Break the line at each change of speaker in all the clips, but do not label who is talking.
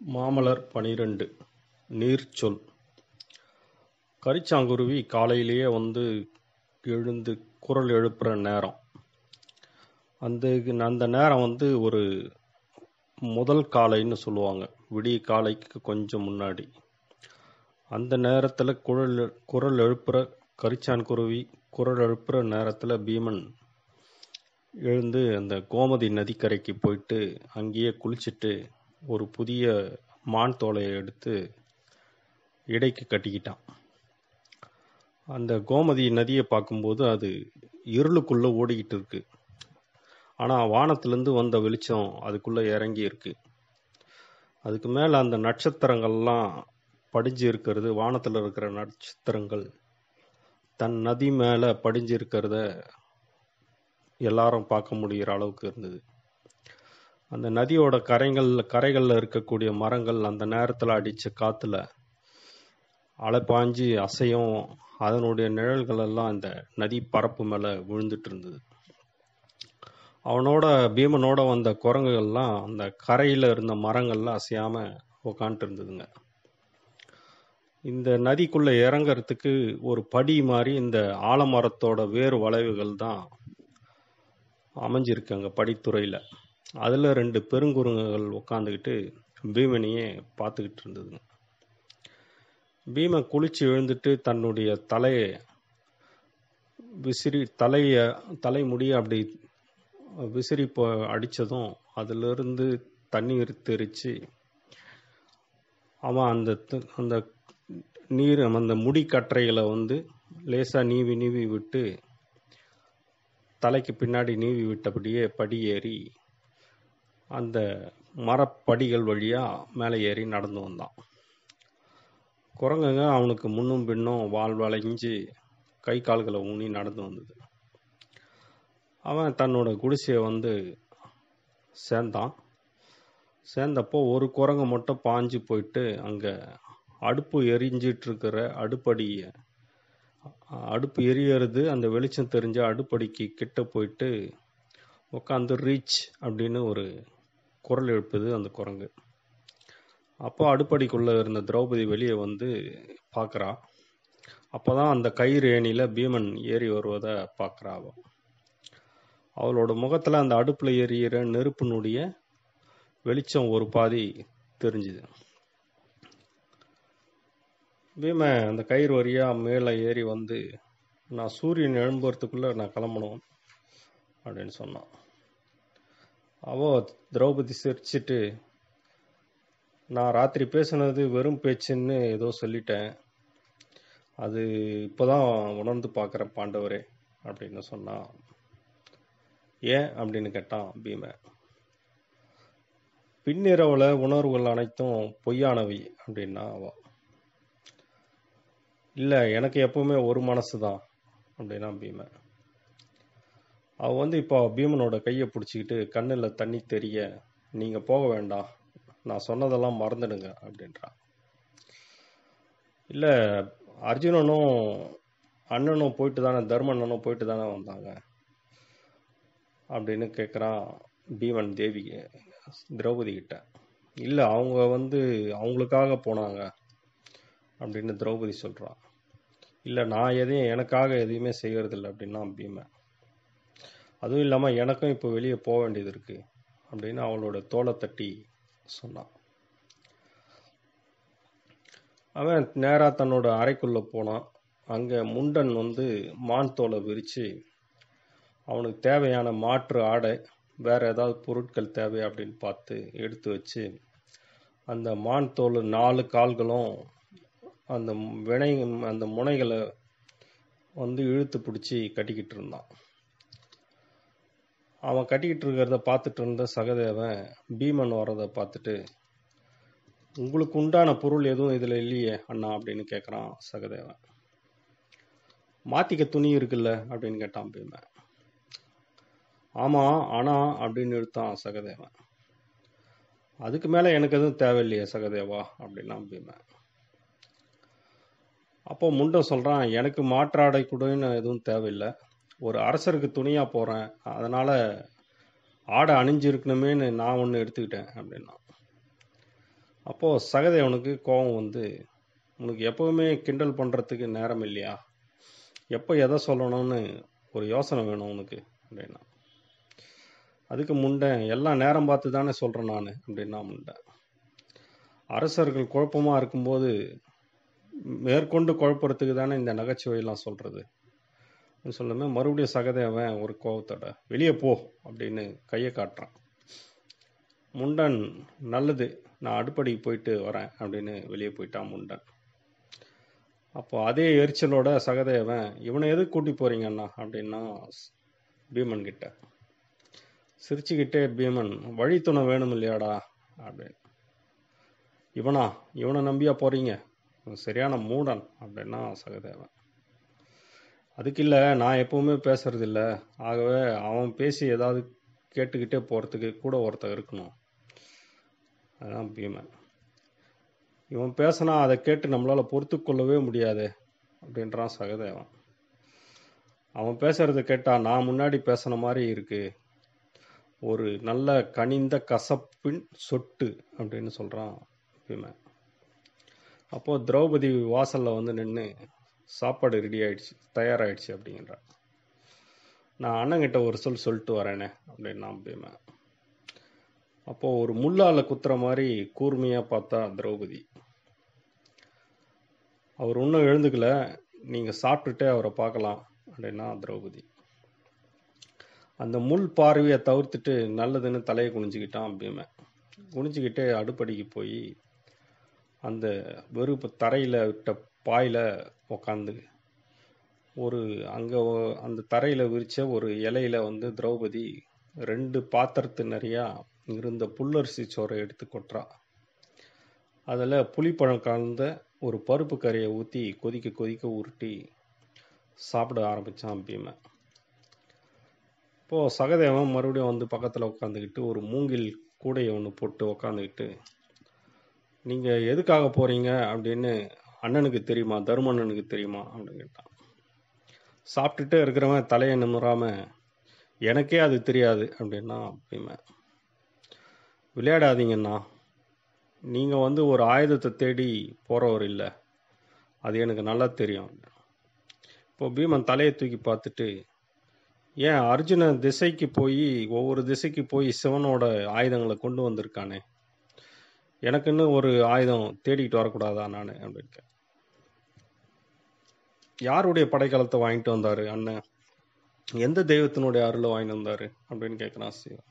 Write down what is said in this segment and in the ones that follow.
மாமலர் பனிரெண்டு நீர்ச்சொல் கரிச்சாங்குருவி காலையிலேயே வந்து எழுந்து குரல் எழுப்புற நேரம் அந்த அந்த நேரம் வந்து ஒரு முதல் காலைன்னு சொல்லுவாங்க விடிய காலைக்கு கொஞ்சம் முன்னாடி அந்த நேரத்தில் குரல் குரல் எழுப்புற கரிச்சான் குருவி குரல் எழுப்புற நேரத்தில் பீமன் எழுந்து அந்த கோமதி நதிக்கரைக்கு போயிட்டு அங்கேயே குளிச்சுட்டு ஒரு புதிய மான் தோலையை எடுத்து இடைக்கு கட்டிக்கிட்டான் அந்த கோமதி நதியை பார்க்கும்போது அது இருளுக்குள்ளே ஓடிக்கிட்டு இருக்கு ஆனால் வானத்திலேருந்து வந்த வெளிச்சம் அதுக்குள்ளே இறங்கி இருக்கு அதுக்கு மேலே அந்த நட்சத்திரங்கள்லாம் படிஞ்சு இருக்கிறது வானத்தில் இருக்கிற நட்சத்திரங்கள் தன் நதி மேலே படிஞ்சு இருக்கிறத எல்லாரும் பார்க்க முடிகிற அளவுக்கு இருந்தது அந்த நதியோட கரைகள் கரைகளில் இருக்கக்கூடிய மரங்கள் அந்த நேரத்தில் அடித்த காற்றுல அலைப்பாஞ்சு அசையும் அதனுடைய நிழல்கள் எல்லாம் அந்த நதி பரப்பு மேலே விழுந்துட்டு இருந்தது அவனோட பீமனோட வந்த குரங்குகள்லாம் அந்த கரையில் இருந்த மரங்கள்லாம் அசையாமல் உக்காண்ட்டு இருந்ததுங்க இந்த நதிக்குள்ளே இறங்கிறதுக்கு ஒரு படி மாதிரி இந்த ஆலமரத்தோட வேறு வளைவுகள் தான் அமைஞ்சிருக்காங்க படித்துறையில் அதில் ரெண்டு பெருங்குரங்குகள் உக்காந்துக்கிட்டு பீமனையே பார்த்துக்கிட்டு இருந்ததுங்க பீமன் குளிச்சு எழுந்துட்டு தன்னுடைய தலையை விசிறி தலைய தலைமுடி அப்படி விசிறி போ அடித்ததும் அதிலிருந்து தண்ணீர் தெரிச்சு அவன் அந்த அந்த நீர் அந்த முடி கற்றைகளை வந்து லேசாக நீவி நீவி விட்டு தலைக்கு பின்னாடி நீவி விட்டபடியே படி ஏறி அந்த மரப்படிகள் வழியாக மேலே ஏறி நடந்து வந்தான் குரங்குங்க அவனுக்கு முன்னும் பின்னும் வால் வளைஞ்சு கை கால்களை ஊனி நடந்து வந்தது அவன் தன்னோட குடிசையை வந்து சேர்ந்தான் சேர்ந்தப்போ ஒரு குரங்கு மட்டும் பாஞ்சு போயிட்டு அங்கே அடுப்பு எரிஞ்சிட்டு இருக்கிற அடுப்படியை அடுப்பு எரியறது அந்த வெளிச்சம் தெரிஞ்ச அடுப்படிக்கு கிட்ட போயிட்டு உட்காந்து ரீச் அப்படின்னு ஒரு குரல் எழுப்புது அந்த குரங்கு அப்போ அடுப்படிக்குள்ளே இருந்த திரௌபதி வெளியே வந்து பார்க்குறா அப்போ தான் அந்த கயிறு ஏணியில் பீமன் ஏறி வருவதை பார்க்குறா அவள் அவளோட முகத்தில் அந்த அடுப்பில் எரியிற நெருப்பினுடைய வெளிச்சம் ஒரு பாதி தெரிஞ்சுது பீம அந்த கயிறு வரியாக மேலே ஏறி வந்து நான் சூரியன் எழும்புறதுக்குள்ளே நான் கிளம்பணும் அப்படின்னு சொன்னான் அவோ திரௌபதி சிரிச்சிட்டு நான் ராத்திரி பேசுனது வெறும் பேச்சுன்னு ஏதோ சொல்லிட்டேன் அது இப்போதான் உணர்ந்து பார்க்குறேன் பாண்டவரே அப்படின்னு சொன்னான் ஏன் அப்படின்னு கேட்டான் பீம பின்னிரவில் உணர்வுகள் அனைத்தும் பொய்யானவை அப்படின்னா அவ இல்லை எனக்கு எப்பவுமே ஒரு மனசு தான் அப்படின்னா பீம அவ வந்து இப்போ பீமனோட கையை பிடிச்சிக்கிட்டு கண்ணில் தண்ணி தெரிய நீங்கள் போக வேண்டாம் நான் சொன்னதெல்லாம் மறந்துடுங்க அப்படின்றான் இல்லை அர்ஜுனனும் அண்ணனும் போயிட்டு தானே தர்மண்ணனும் போயிட்டு தானே வந்தாங்க அப்படின்னு கேட்குறான் பீமன் தேவி திரௌபதி கிட்ட இல்லை அவங்க வந்து அவங்களுக்காக போனாங்க அப்படின்னு திரௌபதி சொல்கிறான் இல்லை நான் எதையும் எனக்காக எதையுமே செய்யறதில்ல அப்படின்னா பீமன் அதுவும் இல்லாமல் எனக்கும் இப்போ வெளியே போக வேண்டியது இருக்குது அப்படின்னு அவளோட தோலை தட்டி சொன்னான் அவன் நேராக தன்னோட அறைக்குள்ளே போனான் அங்கே முண்டன் வந்து மான் தோலை விரித்து அவனுக்கு தேவையான மாற்று ஆடை வேறு ஏதாவது பொருட்கள் தேவை அப்படின்னு பார்த்து எடுத்து வச்சு அந்த மான் தோல் நாலு கால்களும் அந்த வினை அந்த முனைகளை வந்து இழுத்து பிடிச்சி கட்டிக்கிட்டு இருந்தான் அவன் கட்டிக்கிட்டு இருக்கிறத பார்த்துட்டு இருந்த சகதேவன் பீமன் வர்றதை பார்த்துட்டு உங்களுக்கு உண்டான பொருள் எதுவும் இதில் இல்லையே அண்ணா அப்படின்னு கேட்குறான் சகதேவன் மாத்திக்க துணி இருக்குல்ல அப்படின்னு கேட்டான் பீமன் ஆமாம் ஆனால் அப்படின்னு எடுத்தான் சகதேவன் அதுக்கு மேலே எனக்கு எதுவும் தேவையில்லையே சகதேவா அப்படின்னா பீமன் அப்போ முண்டம் சொல்கிறான் எனக்கு மாற்றாடை கூடன்னு எதுவும் தேவையில்லை ஒரு அரசருக்கு துணியாக போகிறேன் அதனால் ஆடை அணிஞ்சிருக்கணுமேன்னு நான் ஒன்று எடுத்துக்கிட்டேன் அப்படின்னா அப்போது சகதேவனுக்கு கோபம் வந்து உனக்கு எப்போவுமே கிண்டல் பண்ணுறதுக்கு நேரம் இல்லையா எப்போ எதை சொல்லணும்னு ஒரு யோசனை வேணும் உனக்கு அப்படின்னா அதுக்கு முண்டை எல்லாம் நேரம் பார்த்து தானே சொல்கிறேன் நான் அப்படின்னா முண்டை அரசர்கள் குழப்பமாக இருக்கும்போது மேற்கொண்டு குழப்பறதுக்கு தானே இந்த நகைச்சுவையெல்லாம் சொல்கிறது சொல்லுமே மறுபடியும் சகதேவன் ஒரு கோபத்தோட வெளியே போ அப்படின்னு கையை காட்டுறான் முண்டன் நல்லது நான் அடுப்படிக்கு போயிட்டு வரேன் அப்படின்னு வெளியே போயிட்டான் முண்டன் அப்போ அதே எரிச்சலோட சகதேவன் இவனை எதுக்கு கூட்டி போறீங்க அண்ணா அப்படின்னா பீமன் கிட்ட சிரிச்சுக்கிட்டே பீமன் வழித்துணை வேணும் இல்லையாடா அப்படின்னு இவனா இவனை நம்பியா போறீங்க இவன் சரியான மூடன் அப்படின்னா சகதேவன் அதுக்கு இல்லை நான் எப்பவுமே பேசுறது இல்ல ஆகவே அவன் பேசி ஏதாவது கேட்டுக்கிட்டே போறதுக்கு கூட ஒருத்தர் இருக்கணும் அதான் பீமன் இவன் பேசினா அதை கேட்டு நம்மளால பொறுத்து கொள்ளவே முடியாது அப்படின்றான் சகதேவன் அவன் பேசுறத கேட்டா நான் முன்னாடி பேசின மாதிரி இருக்கு ஒரு நல்ல கனிந்த கசப்பின் சொட்டு அப்படின்னு சொல்றான் பீமன் அப்போ திரௌபதி வாசல்ல வந்து நின்று சாப்பாடு ரெடி ஆயிடுச்சு தயாராயிடுச்சு அப்படிங்கிறான் நான் அண்ணங்கிட்ட ஒரு சொல் சொல்லிட்டு வரேனே அப்படின்னா பீமன் அப்போ ஒரு முள்ளால குத்துற மாதிரி கூர்மையா பார்த்தா திரௌபதி அவர் இன்னும் எழுந்துக்கல நீங்க சாப்பிட்டுட்டே அவரை பார்க்கலாம் அப்படின்னா திரௌபதி அந்த முள் பார்வையை தவிர்த்துட்டு நல்லதுன்னு தலையை குனிஞ்சுக்கிட்டான் பீமன் குனிஞ்சுக்கிட்டே அடுப்படிக்கு போய் அந்த வெறுப்பு தரையில் விட்ட பாயில் உக்காந்து ஒரு அங்கே அந்த தரையில் விரிச்ச ஒரு இலையில வந்து திரௌபதி ரெண்டு பாத்திரத்து நிறையா இருந்த புல்லரிசி சோறை எடுத்து கொட்டுறா அதில் புளிப்பழம் கலந்த ஒரு பருப்பு கறியை ஊற்றி கொதிக்க கொதிக்க உருட்டி சாப்பிட ஆரம்பித்தான் பீமன் இப்போது சகதேவன் மறுபடியும் வந்து பக்கத்தில் உட்காந்துக்கிட்டு ஒரு மூங்கில் கூடையை ஒன்று போட்டு உக்காந்துக்கிட்டு நீங்கள் எதுக்காக போகிறீங்க அப்படின்னு அண்ணனுக்கு தெரியுமா தருமண்ணனுக்கு தெரியுமா அப்படின்னு கேட்டான் சாப்பிட்டுட்டே இருக்கிறவன் தலையை நிமிராம எனக்கே அது தெரியாது அப்படின்னா பீமன் விளையாடாதீங்கண்ணா நீங்கள் வந்து ஒரு ஆயுதத்தை தேடி போகிறவர் இல்லை அது எனக்கு நல்லா தெரியும் இப்போ பீமன் தலையை தூக்கி பார்த்துட்டு ஏன் அர்ஜுன திசைக்கு போய் ஒவ்வொரு திசைக்கு போய் சிவனோட ஆயுதங்களை கொண்டு வந்திருக்கானே எனக்குன்னு ஒரு ஆயுதம் தேடிக்கிட்டு வரக்கூடாதா நான் அப்படின்னு யாருடைய படைக்கலத்தை வாங்கிட்டு வந்தாரு அண்ணன் எந்த தெய்வத்தினுடைய அருளை வாங்கிட்டு வந்தாரு அப்படின்னு கேட்குறான் சிவன்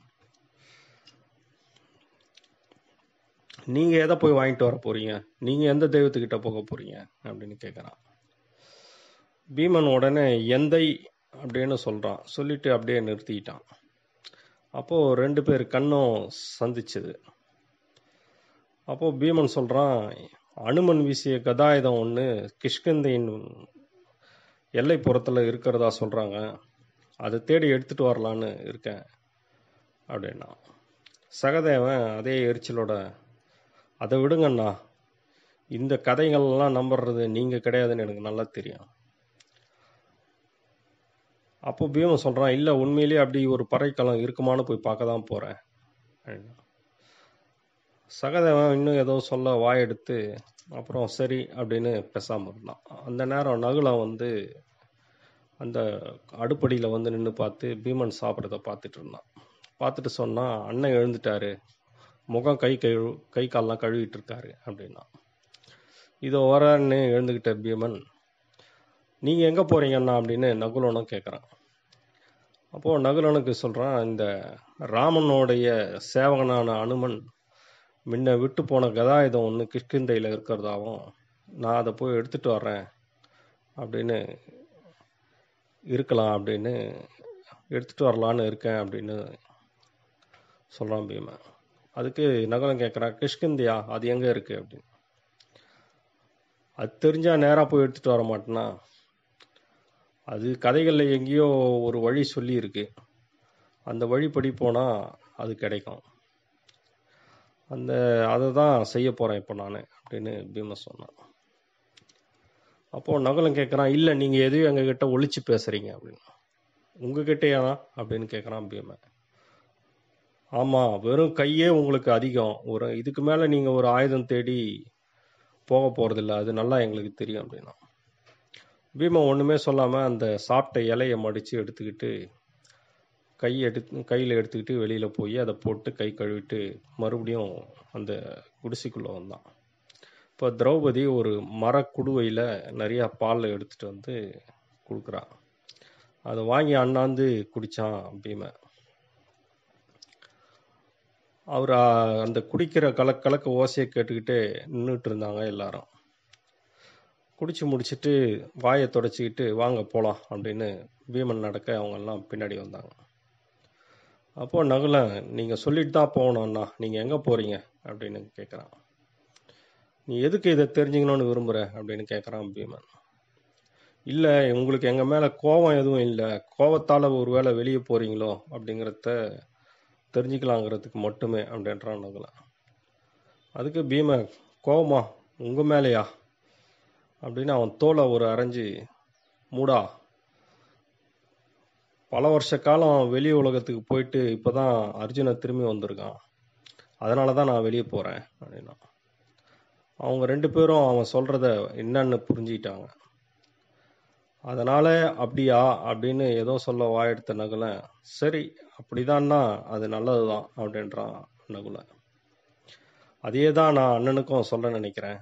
நீங்க எதை போய் வாங்கிட்டு வர போறீங்க நீங்க எந்த தெய்வத்துக்கிட்ட போக போறீங்க அப்படின்னு கேட்குறான் பீமன் உடனே எந்தை அப்படின்னு சொல்றான் சொல்லிட்டு அப்படியே நிறுத்திக்கிட்டான் அப்போ ரெண்டு பேர் கண்ணும் சந்திச்சது அப்போ பீமன் சொல்றான் அனுமன் வீசிய கதாயுதம் ஒன்று கிஷ்கந்தையின் எல்லைப்புறத்தில் இருக்கிறதா சொல்றாங்க அதை தேடி எடுத்துட்டு வரலான்னு இருக்கேன் அப்படின்னா சகதேவன் அதே எரிச்சலோட அதை விடுங்கண்ணா இந்த கதைகள்லாம் நம்புறது நீங்க கிடையாதுன்னு எனக்கு நல்லா தெரியும் அப்போ பீமன் சொல்றான் இல்ல உண்மையிலேயே அப்படி ஒரு பறைக்களம் இருக்குமான்னு போய் பார்க்க தான் போறேன் அப்படின்னா சகதேவன் இன்னும் ஏதோ சொல்ல வாயெடுத்து அப்புறம் சரி அப்படின்னு பேசாம இருந்தான் அந்த நேரம் நகுலம் வந்து அந்த அடுப்படியில் வந்து நின்று பார்த்து பீமன் சாப்பிட்றத பார்த்துட்டு இருந்தான் பார்த்துட்டு சொன்னான் அண்ணன் எழுந்துட்டாரு முகம் கை கழு கை கால்லாம் கழுவிட்டு இருக்காரு அப்படின்னா இதோ வரன்னு எழுந்துக்கிட்ட பீமன் நீங்கள் எங்கே போறீங்கண்ணா அப்படின்னு நகுலனும் கேட்குறான் அப்போது நகுலனுக்கு சொல்கிறான் இந்த ராமனுடைய சேவகனான அனுமன் முன்ன விட்டு போன கதாயுதம் ஒன்று கிஷ்கிந்தையில் இருக்கிறதாவும் நான் அதை போய் எடுத்துட்டு வர்றேன் அப்படின்னு இருக்கலாம் அப்படின்னு எடுத்துட்டு வரலான்னு இருக்கேன் அப்படின்னு சொல்கிறான் பீமன் அதுக்கு நகலம் கேட்குறான் கிஷ்கிந்தியா அது எங்கே இருக்குது அப்படின்னு அது தெரிஞ்சால் நேராக போய் எடுத்துட்டு வர மாட்டேனா அது கதைகளில் எங்கேயோ ஒரு வழி சொல்லி இருக்கு அந்த வழிப்படி போனால் அது கிடைக்கும் அந்த அதை தான் செய்ய போகிறேன் இப்போ நான் அப்படின்னு பீம சொன்னான் அப்போது நகலம் கேட்குறான் இல்லை நீங்கள் எதையும் எங்ககிட்ட ஒழிச்சு பேசுகிறீங்க அப்படின்னு உங்ககிட்டயா அப்படின்னு கேட்குறான் பீமன் ஆமாம் வெறும் கையே உங்களுக்கு அதிகம் ஒரு இதுக்கு மேலே நீங்கள் ஒரு ஆயுதம் தேடி போக போகிறதில்ல அது நல்லா எங்களுக்கு தெரியும் அப்படின்னா பீமன் ஒன்றுமே சொல்லாமல் அந்த சாப்பிட்ட இலையை மடித்து எடுத்துக்கிட்டு கை எடுத்து கையில் எடுத்துக்கிட்டு வெளியில் போய் அதை போட்டு கை கழுவிட்டு மறுபடியும் அந்த குடிசைக்குள்ளே வந்தான் இப்போ திரௌபதி ஒரு மரக்குடுவையில் நிறையா பால் எடுத்துகிட்டு வந்து கொடுக்குறா அதை வாங்கி அண்ணாந்து குடித்தான் பீமன் அவர் அந்த குடிக்கிற கலக் கலக்க ஓசையை கேட்டுக்கிட்டே நின்றுட்டு இருந்தாங்க எல்லாரும் குடிச்சு முடிச்சிட்டு வாயை தொடச்சிக்கிட்டு வாங்க போகலாம் அப்படின்னு பீமன் நடக்க அவங்கெல்லாம் பின்னாடி வந்தாங்க அப்போது நகுலன் நீங்கள் சொல்லிட்டு தான் போகணும் அண்ணா நீங்கள் எங்கே போகிறீங்க அப்படின்னு கேட்குறான் நீ எதுக்கு இதை தெரிஞ்சுக்கணும்னு விரும்புகிற அப்படின்னு கேட்குறான் பீமன் இல்லை உங்களுக்கு எங்கள் மேலே கோபம் எதுவும் இல்லை கோபத்தால் ஒரு வேளை வெளியே போகிறீங்களோ அப்படிங்கிறத தெரிஞ்சுக்கலாங்கிறதுக்கு மட்டுமே அப்படின்றான் நகுலன் அதுக்கு பீம கோபமா உங்கள் மேலேயா அப்படின்னு அவன் தோலை ஒரு அரைஞ்சி மூடா பல வருஷ காலம் வெளி உலகத்துக்கு போயிட்டு இப்போ தான் அர்ஜுனை திரும்பி வந்திருக்கான் அதனால தான் நான் வெளியே போகிறேன் அப்படின்னா அவங்க ரெண்டு பேரும் அவன் சொல்கிறத என்னன்னு புரிஞ்சுக்கிட்டாங்க அதனால் அப்படியா அப்படின்னு ஏதோ சொல்ல வாயெடுத்த நகுலன் சரி அப்படிதான்னா அது நல்லது தான் அப்படின்றான் நகுலன் அதே தான் நான் அண்ணனுக்கும் சொல்ல நினைக்கிறேன்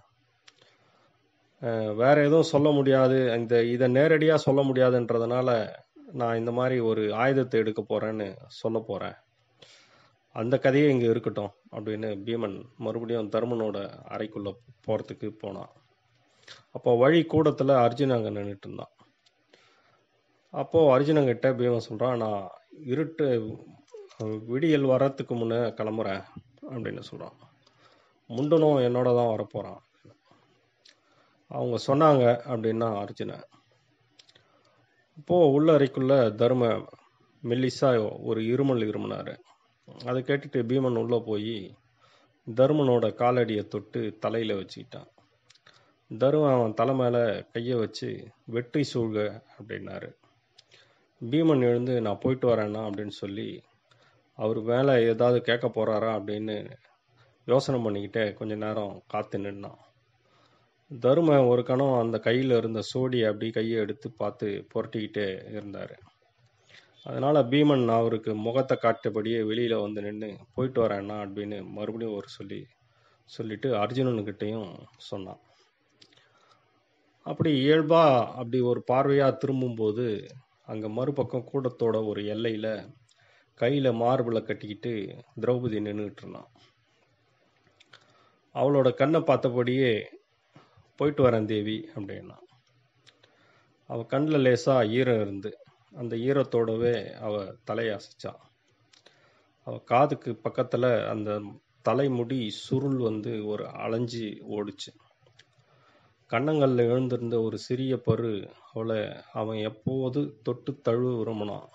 வேற எதுவும் சொல்ல முடியாது இந்த இதை நேரடியாக சொல்ல முடியாதுன்றதுனால நான் இந்த மாதிரி ஒரு ஆயுதத்தை எடுக்க போகிறேன்னு சொல்ல போகிறேன் அந்த கதையே இங்கே இருக்கட்டும் அப்படின்னு பீமன் மறுபடியும் தருமனோட அறைக்குள்ளே போகிறதுக்கு போனான் அப்போ வழி கூடத்தில் அர்ஜுன் அங்கே நின்றுட்டு இருந்தான் அப்போது அர்ஜுனங்கிட்ட பீமன் சொல்கிறான் நான் இருட்டு விடியல் வரத்துக்கு முன்னே கிளம்புறேன் அப்படின்னு சொல்கிறான் முண்டனும் என்னோட தான் வரப்போகிறான் அவங்க சொன்னாங்க அப்படின்னா அர்ஜுன இப்போது உள்ள அறைக்குள்ள தர்ம மெல்லிசா ஒரு இருமல் இருமுனார் அதை கேட்டுட்டு பீமன் உள்ளே போய் தர்மனோட காலடியை தொட்டு தலையில் வச்சுக்கிட்டான் தருமன் அவன் தலை மேலே கையை வச்சு வெற்றி சூழ்க அப்படின்னாரு பீமன் எழுந்து நான் போயிட்டு வரேன்னா அப்படின்னு சொல்லி அவர் மேலே ஏதாவது கேட்க போகிறாரா அப்படின்னு யோசனை பண்ணிக்கிட்டே கொஞ்ச நேரம் காத்து நின்னான் தரும ஒரு கணம் அந்த கையில் இருந்த சோடி அப்படி கையை எடுத்து பார்த்து புரட்டிக்கிட்டே இருந்தார் அதனால் பீமன் அவருக்கு முகத்தை காட்டபடியே வெளியில் வந்து நின்று போயிட்டு வரேன்னா அப்படின்னு மறுபடியும் ஒரு சொல்லி சொல்லிட்டு அர்ஜுனனுக்கிட்டையும் சொன்னான் அப்படி இயல்பா அப்படி ஒரு பார்வையாக திரும்பும்போது அங்கே மறுபக்கம் கூடத்தோட ஒரு எல்லையில் கையில் மார்பில் கட்டிக்கிட்டு திரௌபதி நின்றுட்டு இருந்தான் அவளோட கண்ணை பார்த்தபடியே போயிட்டு வரேன் தேவி அப்படின்னா அவள் கண்ணில் லேசாக ஈரம் இருந்து அந்த ஈரத்தோடவே அவள் தலையசைச்சான் அவள் காதுக்கு பக்கத்தில் அந்த தலைமுடி சுருள் வந்து ஒரு அலைஞ்சி ஓடிச்சு கண்ணங்களில் எழுந்திருந்த ஒரு சிறிய பரு அவளை அவன் எப்போது தொட்டு தழுவ விரும்பினான்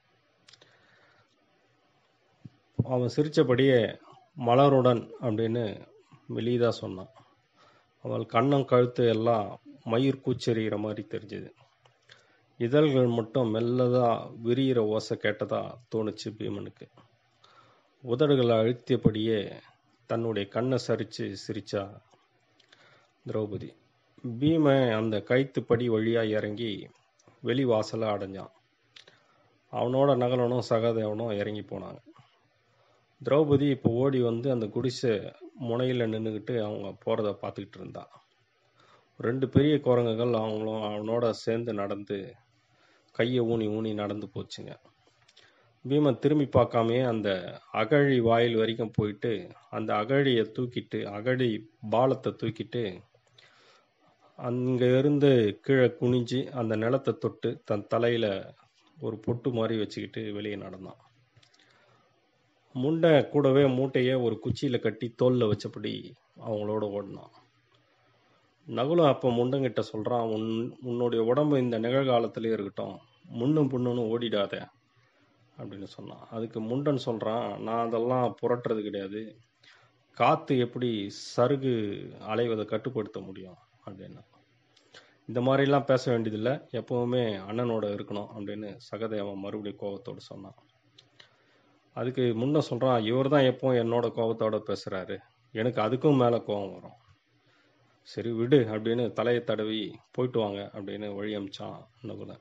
அவன் சிரித்தபடியே மலருடன் அப்படின்னு வெளியதா சொன்னான் அவள் கண்ணம் கழுத்து எல்லாம் மயிர் கூச்செறிகிற மாதிரி தெரிஞ்சுது இதழ்கள் மட்டும் மெல்லதா விரிகிற ஓசை கேட்டதா தோணுச்சு பீமனுக்கு உதடுகளை அழுத்தியபடியே தன்னுடைய கண்ணை சரிச்சு சிரிச்சா திரௌபதி பீமன் அந்த கைத்துப்படி வழியாக இறங்கி வெளி வாசலை அடைஞ்சான் அவனோட நகலனும் சகதேவனும் இறங்கி போனாங்க திரௌபதி இப்போ ஓடி வந்து அந்த குடிசை முனையில் நின்றுக்கிட்டு அவங்க போகிறத பார்த்துக்கிட்டு இருந்தா ரெண்டு பெரிய குரங்குகள் அவங்களும் அவனோட சேர்ந்து நடந்து கையை ஊனி ஊனி நடந்து போச்சுங்க பீமன் திரும்பி பார்க்காமையே அந்த அகழி வாயில் வரைக்கும் போயிட்டு அந்த அகழியை தூக்கிட்டு அகழி பாலத்தை தூக்கிட்டு அங்கே இருந்து கீழே குனிஞ்சு அந்த நிலத்தை தொட்டு தன் தலையில் ஒரு பொட்டு மாதிரி வச்சுக்கிட்டு வெளியே நடந்தான் முண்டை கூடவே மூட்டையை ஒரு குச்சியில் கட்டி தோலில் வச்சபடி அவங்களோட ஓடினான் நகுலம் அப்போ முண்டங்கிட்ட சொல்கிறான் உன் உன்னுடைய உடம்பு இந்த நிகழ்காலத்திலே இருக்கட்டும் முன்னும் புண்ணுன்னு ஓடிடாத அப்படின்னு சொன்னான் அதுக்கு முண்டன் சொல்கிறான் நான் அதெல்லாம் புரட்டுறது கிடையாது காற்று எப்படி சருகு அலைவதை கட்டுப்படுத்த முடியும் அப்படின்னா இந்த மாதிரிலாம் பேச வேண்டியதில்லை எப்பவுமே அண்ணனோட இருக்கணும் அப்படின்னு சகதேவன் மறுபடியும் கோபத்தோடு சொன்னான் அதுக்கு முன்ன சொல்கிறான் இவர் தான் எப்போ என்னோட கோபத்தோட பேசுகிறாரு எனக்கு அதுக்கும் மேலே கோபம் வரும் சரி விடு அப்படின்னு தலையை தடவி போயிட்டு வாங்க அப்படின்னு வழி அமிச்சான் நகுலன்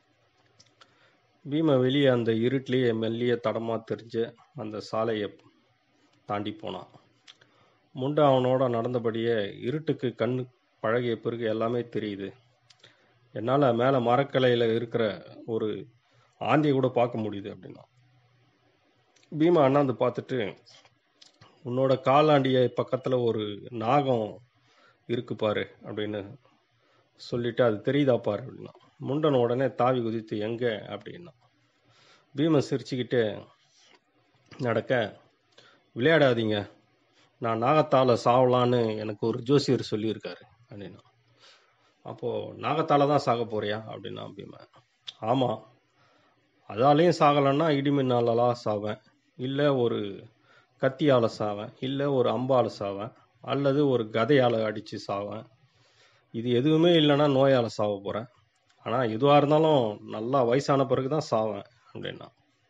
பீமை வெளியே அந்த இருட்டிலேயே மெல்லிய தடமாக தெரிஞ்ச அந்த சாலையை தாண்டி போனான் முண்டை அவனோட நடந்தபடியே இருட்டுக்கு கண்ணு பழகிய பிறகு எல்லாமே தெரியுது என்னால் மேலே மரக்கலையில் இருக்கிற ஒரு ஆந்தியை கூட பார்க்க முடியுது அப்படின்னா பீமா அண்ணாந்து பார்த்துட்டு உன்னோட காலாண்டிய பக்கத்தில் ஒரு நாகம் இருக்கு பாரு அப்படின்னு சொல்லிட்டு அது தெரியுதா பாரு அப்படின்னா முண்டன் உடனே தாவி குதித்து எங்க அப்படின்னா பீமன் சிரிச்சுக்கிட்டு நடக்க விளையாடாதீங்க நான் நாகத்தால் சாவலான்னு எனக்கு ஒரு ஜோசியர் சொல்லியிருக்காரு அப்படின்னா அப்போது நாகத்தால் தான் சாக போறியா அப்படின்னா பீமன் ஆமாம் அதாலேயும் சாகலைன்னா இடிமின்னாலலாம் சாவேன் இல்லை ஒரு கத்தியால் சாவேன் இல்லை ஒரு அம்பால் சாவேன் அல்லது ஒரு கதையால் அடித்து சாவேன் இது எதுவுமே இல்லைன்னா நோயால் சாவ போகிறேன் ஆனால் எதுவாக இருந்தாலும் நல்லா வயசான பிறகு தான் சாவேன் அப்படின்னா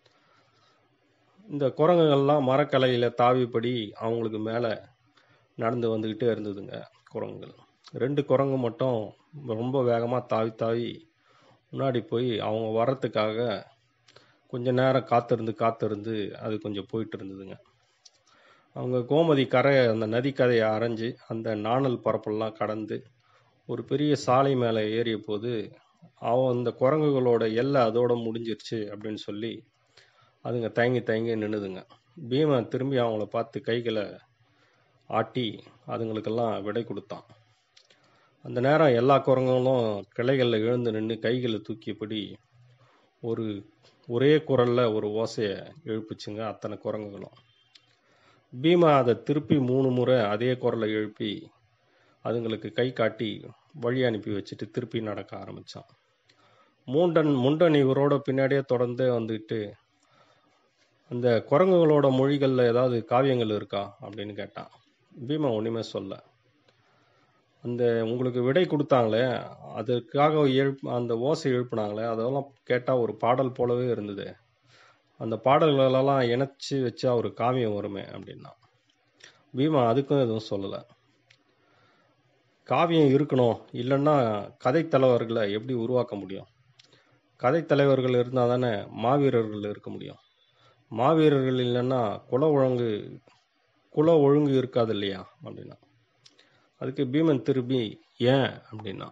இந்த குரங்குகள்லாம் மரக்கலையில் தாவிப்படி அவங்களுக்கு மேலே நடந்து வந்துக்கிட்டே இருந்ததுங்க குரங்குகள் ரெண்டு குரங்கு மட்டும் ரொம்ப வேகமாக தாவி தாவி முன்னாடி போய் அவங்க வர்றதுக்காக கொஞ்ச நேரம் காத்திருந்து காத்திருந்து அது கொஞ்சம் போயிட்டு இருந்ததுங்க அவங்க கோமதி கரை அந்த நதி கரையை அரைஞ்சு அந்த நாணல் பரப்பெல்லாம் கடந்து ஒரு பெரிய சாலை மேலே ஏறிய போது அவன் அந்த குரங்குகளோட எல்லை அதோட முடிஞ்சிருச்சு அப்படின்னு சொல்லி அதுங்க தயங்கி தயங்கி நின்றுதுங்க பீமன் திரும்பி அவங்கள பார்த்து கைகளை ஆட்டி அதுங்களுக்கெல்லாம் விடை கொடுத்தான் அந்த நேரம் எல்லா குரங்குகளும் கிளைகளில் எழுந்து நின்று கைகளை தூக்கியபடி ஒரு ஒரே குரலில் ஒரு ஓசையை எழுப்புச்சுங்க அத்தனை குரங்குகளும் பீமா அதை திருப்பி மூணு முறை அதே குரலை எழுப்பி அதுங்களுக்கு கை காட்டி வழி அனுப்பி வச்சுட்டு திருப்பி நடக்க ஆரம்பித்தான் மூண்டன் முண்டன் இவரோட பின்னாடியே தொடர்ந்து வந்துட்டு அந்த குரங்குகளோட மொழிகளில் ஏதாவது காவியங்கள் இருக்கா அப்படின்னு கேட்டான் பீமா ஒன்றுமே சொல்ல அந்த உங்களுக்கு விடை கொடுத்தாங்களே அதுக்காக எழுப் அந்த ஓசை எழுப்புனாங்களே அதெல்லாம் கேட்டால் ஒரு பாடல் போலவே இருந்தது அந்த பாடல்களெல்லாம் இணைச்சி வச்சா ஒரு காவியம் வருமே அப்படின்னா பீமா அதுக்கும் எதுவும் சொல்லலை காவியம் இருக்கணும் இல்லைன்னா கதை தலைவர்களை எப்படி உருவாக்க முடியும் கதை தலைவர்கள் இருந்தால் தானே மாவீரர்கள் இருக்க முடியும் மாவீரர்கள் இல்லைன்னா குல ஒழுங்கு குல ஒழுங்கு இருக்காது இல்லையா அப்படின்னா அதுக்கு பீமன் திரும்பி ஏன் அப்படின்னா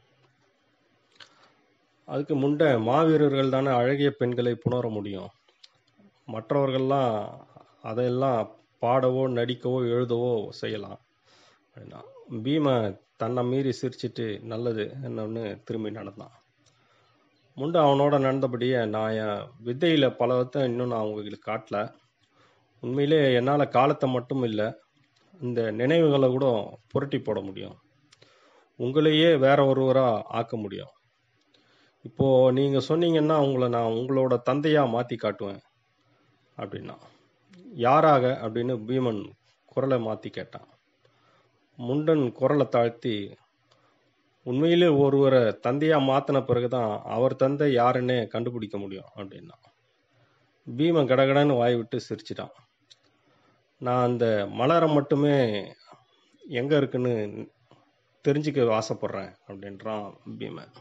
அதுக்கு முண்டை மாவீரர்கள் தானே அழகிய பெண்களை புணர முடியும் மற்றவர்கள்லாம் அதையெல்லாம் பாடவோ நடிக்கவோ எழுதவோ செய்யலாம் அப்படின்னா பீம தன்னை மீறி சிரிச்சிட்டு நல்லது என்னன்னு திரும்பி நடந்தான் முண்டை அவனோட நடந்தபடியே நான் என் வித்தையில் பலவத்தை இன்னும் நான் உங்களுக்கு காட்டல உண்மையிலே என்னால் காலத்தை மட்டும் இல்லை இந்த நினைவுகளை கூட புரட்டி போட முடியும் உங்களையே வேற ஒருவராக ஆக்க முடியும் இப்போ நீங்கள் சொன்னீங்கன்னா உங்களை நான் உங்களோட தந்தையாக மாற்றி காட்டுவேன் அப்படின்னா யாராக அப்படின்னு பீமன் குரலை மாற்றி கேட்டான் முண்டன் குரலை தாழ்த்தி உண்மையிலே ஒருவரை தந்தையாக மாற்றின பிறகு தான் அவர் தந்தை யாருன்னே கண்டுபிடிக்க முடியும் அப்படின்னா பீமன் கடகடன்னு வாய் விட்டு சிரிச்சிட்டான் நான் அந்த மலரை மட்டுமே எங்கே இருக்குன்னு தெரிஞ்சுக்க ஆசைப்பட்றேன் அப்படின்றான் பீமன்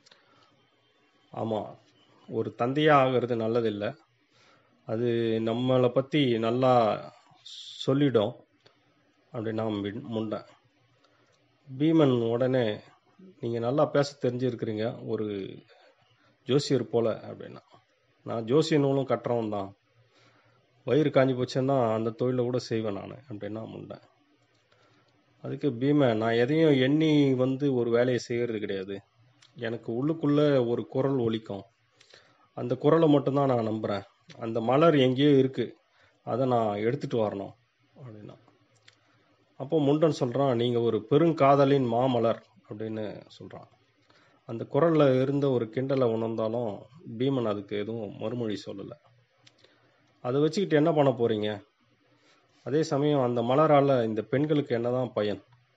ஆமாம் ஒரு தந்தையாக ஆகிறது நல்லதில்லை அது நம்மளை பற்றி நல்லா சொல்லிடும் அப்படின்னா முண்டை பீமன் உடனே நீங்கள் நல்லா பேச தெரிஞ்சிருக்கிறீங்க ஒரு ஜோசியர் போல அப்படின்னா நான் ஜோசிய நூலும் கட்டுறவன் தான் வயிறு காஞ்சி போச்சுன்னா அந்த தொழிலை கூட செய்வேன் நான் அப்படின்னா முண்டை அதுக்கு பீமை நான் எதையும் எண்ணி வந்து ஒரு வேலையை செய்கிறது கிடையாது எனக்கு உள்ளுக்குள்ளே ஒரு குரல் ஒலிக்கும் அந்த குரலை மட்டும்தான் நான் நம்புகிறேன் அந்த மலர் எங்கேயோ இருக்குது அதை நான் எடுத்துகிட்டு வரணும் அப்படின்னா அப்போ முண்டன் சொல்கிறான் நீங்கள் ஒரு பெருங்காதலின் மாமலர் அப்படின்னு சொல்கிறான் அந்த குரலில் இருந்த ஒரு கிண்டலை உணர்ந்தாலும் பீமன் அதுக்கு எதுவும் மறுமொழி சொல்லலை அதை வச்சுக்கிட்டு என்ன பண்ண போகிறீங்க அதே சமயம் அந்த மலரால் இந்த பெண்களுக்கு என்னதான் பயன்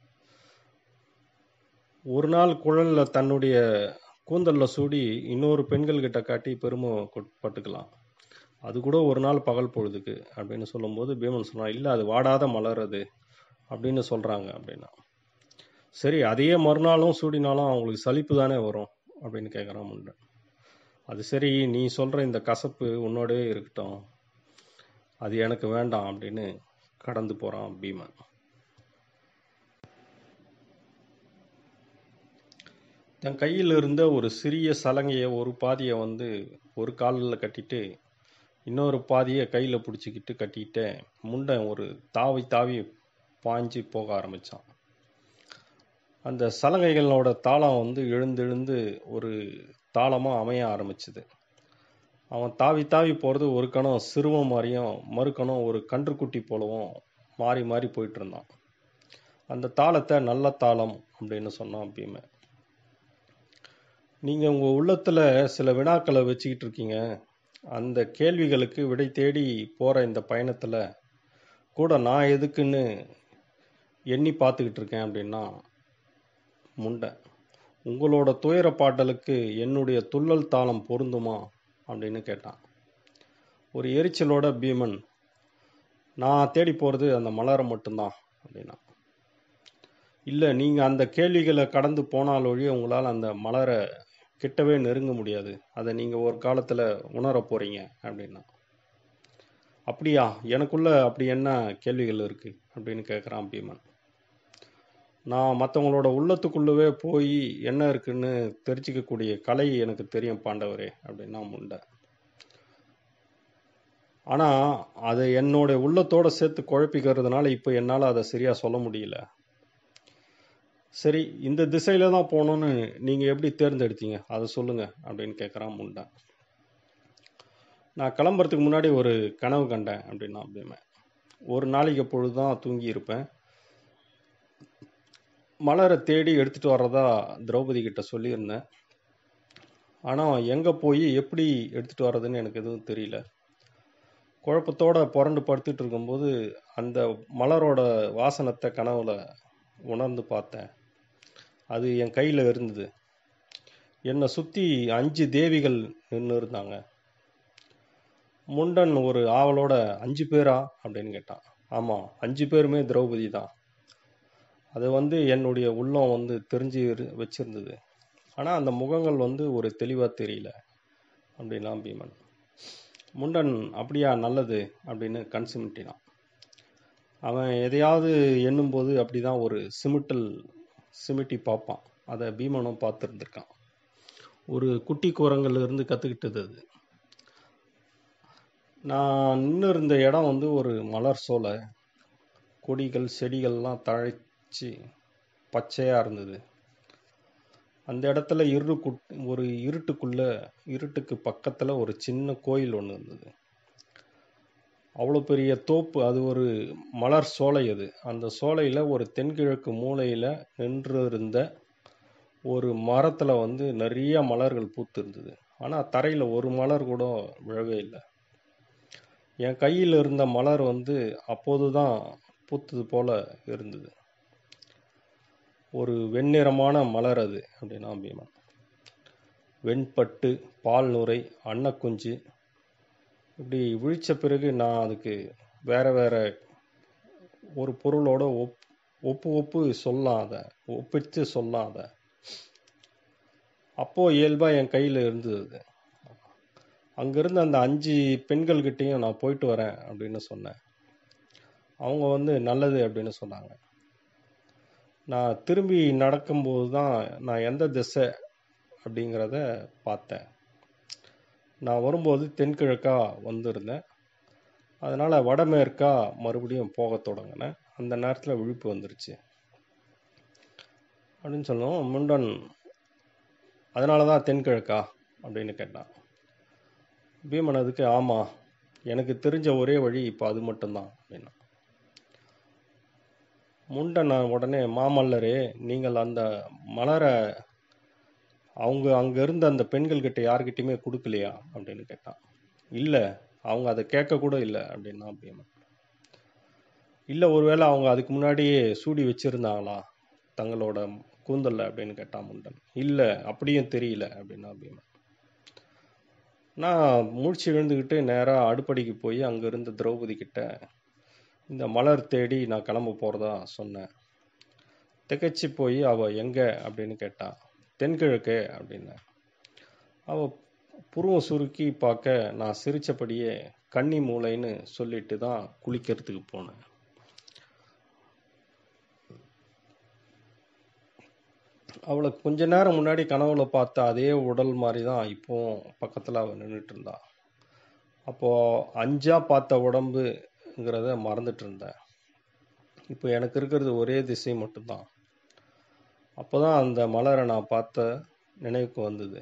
ஒரு நாள் குழலில் தன்னுடைய கூந்தலில் சூடி இன்னொரு பெண்கள்கிட்ட காட்டி பெருமை பட்டுக்கலாம் அது கூட ஒரு நாள் பகல் பொழுதுக்கு அப்படின்னு சொல்லும்போது பீமன் சொன்னான் இல்லை அது வாடாத மலர் அது அப்படின்னு சொல்கிறாங்க அப்படின்னா சரி அதையே மறுநாளும் சூடினாலும் அவங்களுக்கு சலிப்பு தானே வரும் அப்படின்னு கேட்குறான் முண்டன் அது சரி நீ சொல்கிற இந்த கசப்பு உன்னோடவே இருக்கட்டும் அது எனக்கு வேண்டாம் அப்படின்னு கடந்து போகிறான் பீமன் தன் கையில் இருந்த ஒரு சிறிய சலங்கையை ஒரு பாதியை வந்து ஒரு காலில் கட்டிட்டு இன்னொரு பாதியை கையில் பிடிச்சிக்கிட்டு கட்டிக்கிட்டு முண்டன் ஒரு தாவி தாவி பாஞ்சு போக ஆரம்பித்தான் அந்த சலங்கைகளோட தாளம் வந்து எழுந்து எழுந்து ஒரு தாளமாக அமைய ஆரம்பிச்சுது அவன் தாவி தாவி போகிறது ஒரு கணம் சிறுவன் மாதிரியும் மறு கணம் ஒரு கன்றுக்குட்டி போலவும் மாறி மாறி போயிட்டு இருந்தான் அந்த தாளத்தை நல்ல தாளம் அப்படின்னு சொன்னான் பீமை நீங்கள் உங்கள் உள்ளத்தில் சில வினாக்களை வச்சுக்கிட்டு இருக்கீங்க அந்த கேள்விகளுக்கு விடை தேடி போகிற இந்த பயணத்தில் கூட நான் எதுக்குன்னு எண்ணி பார்த்துக்கிட்டு இருக்கேன் அப்படின்னா முண்டை உங்களோட துயர பாட்டலுக்கு என்னுடைய துள்ளல் தாளம் பொருந்துமா அப்படின்னு கேட்டான் ஒரு எரிச்சலோட பீமன் நான் தேடி போகிறது அந்த மலரை மட்டும்தான் அப்படின்னா இல்லை நீங்கள் அந்த கேள்விகளை கடந்து போனால் ஒழிய உங்களால் அந்த மலரை கிட்டவே நெருங்க முடியாது அதை நீங்கள் ஒரு காலத்தில் உணர போகிறீங்க அப்படின்னா அப்படியா எனக்குள்ள அப்படி என்ன கேள்விகள் இருக்குது அப்படின்னு கேட்குறான் பீமன் நான் மற்றவங்களோட உள்ளத்துக்குள்ளவே போய் என்ன இருக்குன்னு தெரிஞ்சிக்கக்கூடிய கலை எனக்கு தெரியும் பாண்டவரே அப்படின்னா முண்டை ஆனால் அதை என்னோட உள்ளத்தோட சேர்த்து குழப்பிக்கிறதுனால இப்போ என்னால் அதை சரியாக சொல்ல முடியல சரி இந்த திசையில தான் போகணும்னு நீங்கள் எப்படி தேர்ந்தெடுத்தீங்க அதை சொல்லுங்கள் அப்படின்னு கேட்குறான் முண்டை நான் கிளம்புறதுக்கு முன்னாடி ஒரு கனவு கண்டேன் அப்படின்னா அப்படிமே ஒரு நாளைக்கு பொழுது தான் தூங்கி இருப்பேன் மலரை தேடி எடுத்துகிட்டு வர்றதா திரௌபதி கிட்ட சொல்லியிருந்தேன் ஆனால் எங்கே போய் எப்படி எடுத்துகிட்டு வர்றதுன்னு எனக்கு எதுவும் தெரியல குழப்பத்தோட புரண்டு படுத்துட்டு இருக்கும்போது அந்த மலரோட வாசனத்தை கனவுல உணர்ந்து பார்த்தேன் அது என் கையில் இருந்தது என்னை சுற்றி அஞ்சு தேவிகள் நின்று இருந்தாங்க முண்டன் ஒரு ஆவலோட அஞ்சு பேரா அப்படின்னு கேட்டான் ஆமாம் அஞ்சு பேருமே திரௌபதி தான் அது வந்து என்னுடைய உள்ளம் வந்து தெரிஞ்சு இரு- வச்சிருந்தது ஆனால் அந்த முகங்கள் வந்து ஒரு தெளிவாக தெரியல அப்படின்னா பீமன் முண்டன் அப்படியா நல்லது அப்படின்னு கண் சிமிட்டினான் அவன் எதையாவது எண்ணும்போது அப்படிதான் ஒரு சிமிட்டல் சிமிட்டி பார்ப்பான் அதை பீமனும் பார்த்துருந்துருக்கான் ஒரு குட்டி குரங்குல இருந்து கற்றுக்கிட்டது அது நான் நின்று இருந்த இடம் வந்து ஒரு மலர் சோலை கொடிகள் செடிகள்லாம் தழைச்சி பச்சையாக இருந்தது அந்த இடத்துல இரு ஒரு இருட்டுக்குள்ள இருட்டுக்கு பக்கத்தில் ஒரு சின்ன கோயில் ஒன்று இருந்தது அவ்வளோ பெரிய தோப்பு அது ஒரு மலர் சோலை அது அந்த சோலையில் ஒரு தென்கிழக்கு மூலையில் நின்று இருந்த ஒரு மரத்தில் வந்து நிறைய மலர்கள் பூத்து இருந்தது ஆனால் தரையில் ஒரு மலர் கூட விழவே இல்லை என் கையில் இருந்த மலர் வந்து அப்போது தான் பூத்தது போல இருந்தது ஒரு வெண்ணிறமான மலர் அது அப்படின்னா பீமன் வெண்பட்டு பால் நுரை அன்னக்குஞ்சு இப்படி விழிச்ச பிறகு நான் அதுக்கு வேற வேற ஒரு பொருளோட ஒப் ஒப்பு ஒப்பு சொல்லாத ஒப்பிட்டு சொல்லாத அப்போ இயல்பா என் கையில் இருந்தது அது. அங்கிருந்து அந்த அஞ்சு பெண்கள்கிட்டையும் நான் போயிட்டு வரேன் அப்படின்னு சொன்னேன் அவங்க வந்து நல்லது அப்படின்னு சொன்னாங்க நான் திரும்பி நடக்கும்போது தான் நான் எந்த திசை அப்படிங்கிறத பார்த்தேன் நான் வரும்போது தென்கிழக்கா வந்திருந்தேன் அதனால் வடமேற்கா மறுபடியும் போக தொடங்கினேன் அந்த நேரத்தில் விழிப்பு வந்துருச்சு அப்படின்னு சொன்னோம் முண்டன் அதனால தான் தென்கிழக்கா அப்படின்னு கேட்டான் பீமன் அதுக்கு ஆமாம் எனக்கு தெரிஞ்ச ஒரே வழி இப்போ அது மட்டும்தான் அப்படின்னா முண்டன் நான் உடனே மாமல்லரே நீங்கள் அந்த மலரை அவங்க அங்கே இருந்த அந்த பெண்கள்கிட்ட யார்கிட்டயுமே கொடுக்கலையா அப்படின்னு கேட்டான் இல்லை அவங்க அதை கேட்க கூட இல்லை அப்படின்னா பீமன் இல்லை ஒருவேளை அவங்க அதுக்கு முன்னாடியே சூடி வச்சிருந்தாங்களா தங்களோட கூந்தல்ல அப்படின்னு கேட்டான் முண்டன் இல்லை அப்படியும் தெரியல அப்படின்னா பீமன் நான் மூழ்ச்சி விழுந்துக்கிட்டு நேராக அடுப்படிக்கு போய் அங்கே இருந்த திரௌபதி கிட்ட இந்த மலர் தேடி நான் கிளம்ப போகிறதா சொன்னேன் திகைச்சு போய் அவள் எங்கே அப்படின்னு கேட்டான் தென்கிழக்கே அப்படின்னேன் அவள் புருவம் சுருக்கி பார்க்க நான் சிரிச்சபடியே கன்னி மூளைன்னு சொல்லிட்டு தான் குளிக்கிறதுக்கு போனேன் அவளை கொஞ்ச நேரம் முன்னாடி கனவுல பார்த்த அதே உடல் மாதிரி தான் இப்போவும் பக்கத்தில் அவள் நின்றுட்டு இருந்தா அப்போ அஞ்சா பார்த்த உடம்புங்கிறத மறந்துட்டு இருந்தேன் இப்போ எனக்கு இருக்கிறது ஒரே திசை மட்டும்தான் அப்போதான் அந்த மலரை நான் பார்த்த நினைவுக்கு வந்தது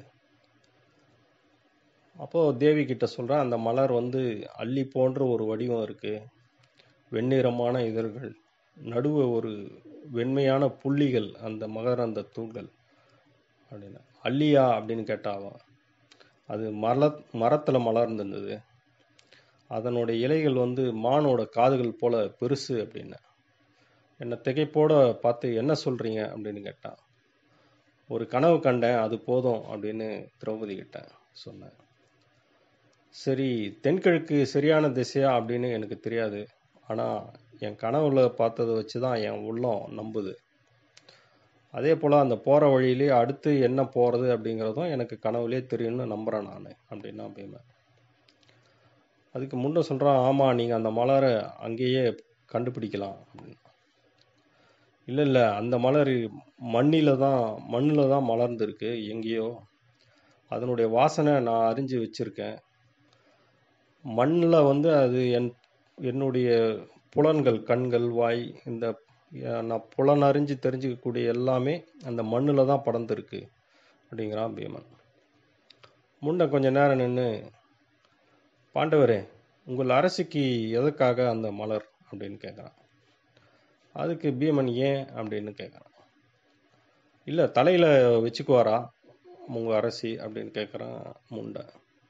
அப்போ தேவி கிட்ட சொல்றேன் அந்த மலர் வந்து அள்ளி போன்ற ஒரு வடிவம் இருக்கு வெண்ணிறமான இதழ்கள் நடுவே ஒரு வெண்மையான புள்ளிகள் அந்த மகரந்த தூள்கள் அப்படின்னு அள்ளியா அப்படின்னு கேட்டாவா அது மர மரத்தில் மலர்ந்திருந்தது அதனுடைய இலைகள் வந்து மானோட காதுகள் போல பெருசு அப்படின்னு என்னை திகைப்போட பார்த்து என்ன சொல்றீங்க அப்படின்னு கேட்டான் ஒரு கனவு கண்டேன் அது போதும் அப்படின்னு திரௌபதி கிட்ட சொன்னேன் சரி தென்கிழக்கு சரியான திசையா அப்படின்னு எனக்கு தெரியாது ஆனால் என் கனவுல பார்த்ததை வச்சு தான் என் உள்ளம் நம்புது அதே போல் அந்த போகிற வழியிலே அடுத்து என்ன போகிறது அப்படிங்கிறதும் எனக்கு கனவுலே தெரியும்னு நம்புகிறேன் நான் அப்படின்னா பீமை அதுக்கு முன்ன சொல்கிறான் ஆமாம் நீங்கள் அந்த மலரை அங்கேயே கண்டுபிடிக்கலாம் அப்படின்னு இல்லை இல்லை அந்த மலர் மண்ணில் தான் மண்ணில் தான் மலர்ந்துருக்கு எங்கேயோ அதனுடைய வாசனை நான் அறிஞ்சு வச்சுருக்கேன் மண்ணில் வந்து அது என் என்னுடைய புலன்கள் கண்கள் வாய் இந்த அஹ், நான் புலன் அறிஞ்சு தெரிஞ்சுக்கக்கூடிய எல்லாமே அந்த மண்ணில் தான் படர்ந்துருக்கு அப்படிங்கிறான் பீமன் முன்ன கொஞ்ச நேரம் நின்று பாண்டவரே உங்கள் அரசிக்கு எதற்காக அந்த மலர் அப்படின்னு கேட்குறான் அதுக்கு பீமன் ஏன் அப்படின்னு கேட்குறான் இல்லை தலையில் வச்சுக்குவாரா உங்கள் அரசி அப்படின்னு கேட்குறான் முண்டை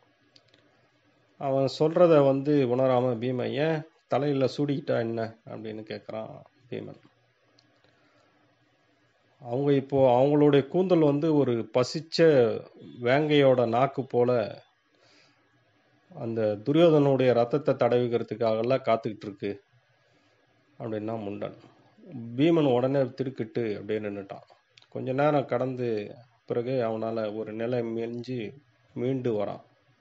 அவன் சொல்கிறத வந்து உணராமல் பீமன் ஏன் தலையில் சூடிக்கிட்டா என்ன அப்படின்னு கேட்குறான் பீமன் அவங்க இப்போ அவங்களுடைய கூந்தல் வந்து ஒரு பசிச்ச வேங்கையோட நாக்கு போல அந்த துரியோதனுடைய ரத்தத்தை தடவிக்கிறதுக்காகலாம் காத்துக்கிட்டு இருக்கு அப்படின்னா முண்டன் பீமன் உடனே திடுக்கிட்டு அப்படியே நின்றுட்டான் கொஞ்ச நேரம் கடந்து பிறகு அவனால் ஒரு நிலை மெஞ்சி மீண்டு வரான்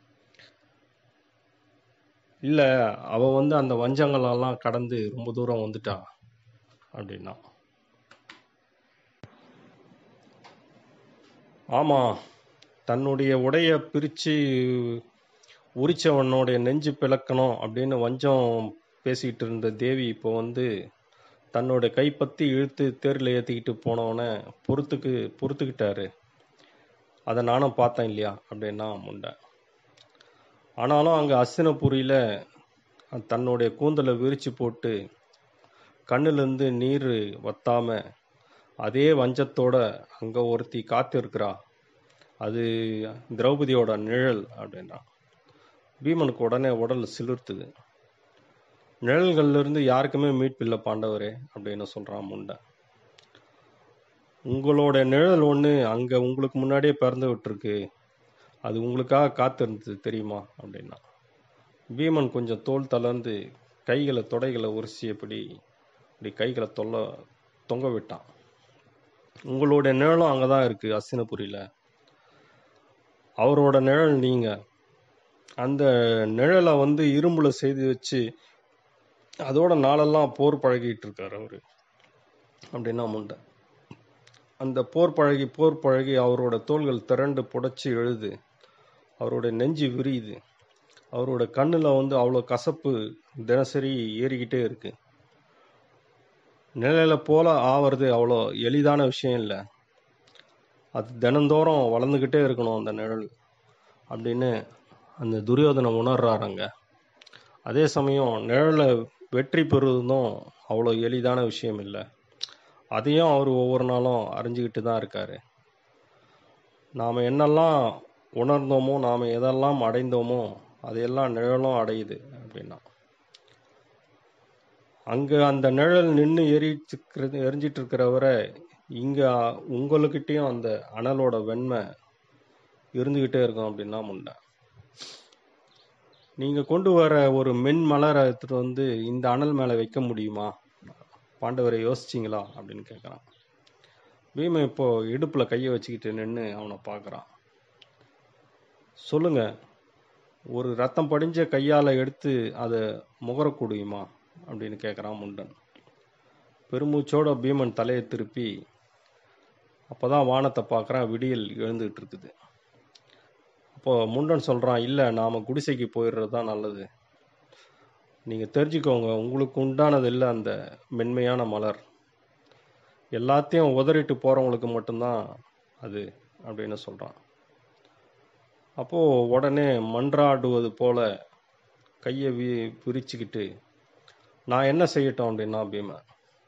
இல்லை அவன் வந்து அந்த வஞ்சங்களெல்லாம் கடந்து ரொம்ப தூரம் வந்துட்டான் அப்படின்னா ஆமாம் தன்னுடைய உடைய பிரித்து உரிச்சவனுடைய நெஞ்சு பிளக்கணும் அப்படின்னு வஞ்சம் பேசிக்கிட்டு இருந்த தேவி இப்போ வந்து தன்னோட கைப்பத்தி இழுத்து தேரில் ஏற்றிக்கிட்டு போனவனை பொறுத்துக்கு பொறுத்துக்கிட்டாரு அதை நானும் பார்த்தேன் இல்லையா அப்படின்னா முண்டை ஆனாலும் அங்கே அஸ்தினபுரியில் தன்னுடைய கூந்தலை விரிச்சு போட்டு கண்ணுலேருந்து நீர் வத்தாம அதே வஞ்சத்தோட அங்கே ஒருத்தி காத்திருக்கிறா அது திரௌபதியோட நிழல் அப்படின்றான் பீமனுக்கு உடனே உடல் சிலிர்த்துது நிழல்கள்ல இருந்து யாருக்குமே மீட்பில்லை பாண்டவரே அப்படின்னு சொல்றான் முண்டை உங்களோட நிழல் ஒன்று அங்கே உங்களுக்கு முன்னாடியே பிறந்து விட்டுருக்கு அது உங்களுக்காக காத்திருந்தது தெரியுமா அப்படின்னா பீமன் கொஞ்சம் தோல் தளர்ந்து கைகளை தொடைகளை உரிசியபடி இப்படி கைகளை தொல்ல தொங்க விட்டான் உங்களோட நிழலும் அங்கே தான் இருக்குது அஸ்தினபுரியில் அவரோட நிழல் நீங்கள் அந்த நிழலை வந்து இரும்புல செய்து வச்சு அதோட நாளெல்லாம் போர் பழகிட்டு இருக்காரு அவரு அப்படின்னா முண்டை அந்த போர் பழகி போர் பழகி அவரோட தோள்கள் திரண்டு புடைச்சி எழுது அவரோட நெஞ்சு விரியுது அவரோட கண்ணில் வந்து அவ்வளோ கசப்பு தினசரி ஏறிக்கிட்டே இருக்கு நிழலை போல ஆவறது அவ்வளோ எளிதான விஷயம் இல்லை அது தினந்தோறும் வளர்ந்துக்கிட்டே இருக்கணும் அந்த நிழல் அப்படின்னு அந்த துரியோதனை உணர்றாருங்க அதே சமயம் நிழலை வெற்றி பெறுவதும் அவ்வளோ எளிதான விஷயம் இல்லை அதையும் அவர் ஒவ்வொரு நாளும் அறிஞ்சுக்கிட்டு தான் இருக்காரு நாம் என்னெல்லாம் உணர்ந்தோமோ நாம் எதெல்லாம் அடைந்தோமோ அதையெல்லாம் நிழலும் அடையுது அப்படின்னா அங்கே அந்த நிழல் நின்று எரிச்சுக்கிறது எரிஞ்சிட்டு இருக்கிறவரை இங்கே உங்களுக்கிட்டேயும் அந்த அனலோட வெண்மை இருந்துக்கிட்டே இருக்கும் அப்படின்னா முண்டை நீங்கள் கொண்டு வர ஒரு மென் மலரை எடுத்துகிட்டு வந்து இந்த அனல் மேலே வைக்க முடியுமா பாண்டவரை யோசிச்சிங்களா அப்படின்னு கேட்குறான் பீமன் இப்போ இடுப்பில் கையை வச்சுக்கிட்டு நின்று அவனை பார்க்குறான் சொல்லுங்க ஒரு ரத்தம் படிஞ்ச கையால் எடுத்து அதை முகரக்கூடியுமா அப்படின்னு கேட்குறான் முண்டன் பெருமூச்சோட பீமன் தலையை திருப்பி அப்பதான் வானத்தை பார்க்குறான் விடியல் எழுந்துகிட்டு இருக்குது அப்போ முண்டன் சொல்கிறான் இல்லை நாம் குடிசைக்கு போயிடுறது தான் நல்லது நீங்கள் தெரிஞ்சுக்கோங்க உங்களுக்கு உண்டானது இல்லை அந்த மென்மையான மலர் எல்லாத்தையும் உதறிட்டு போகிறவங்களுக்கு மட்டும்தான் அது அப்படின்னு சொல்கிறான் அப்போது உடனே மன்றாடுவது போல கையை வி விரிச்சுக்கிட்டு நான் என்ன செய்யட்டும் அப்படின்னா பீமன்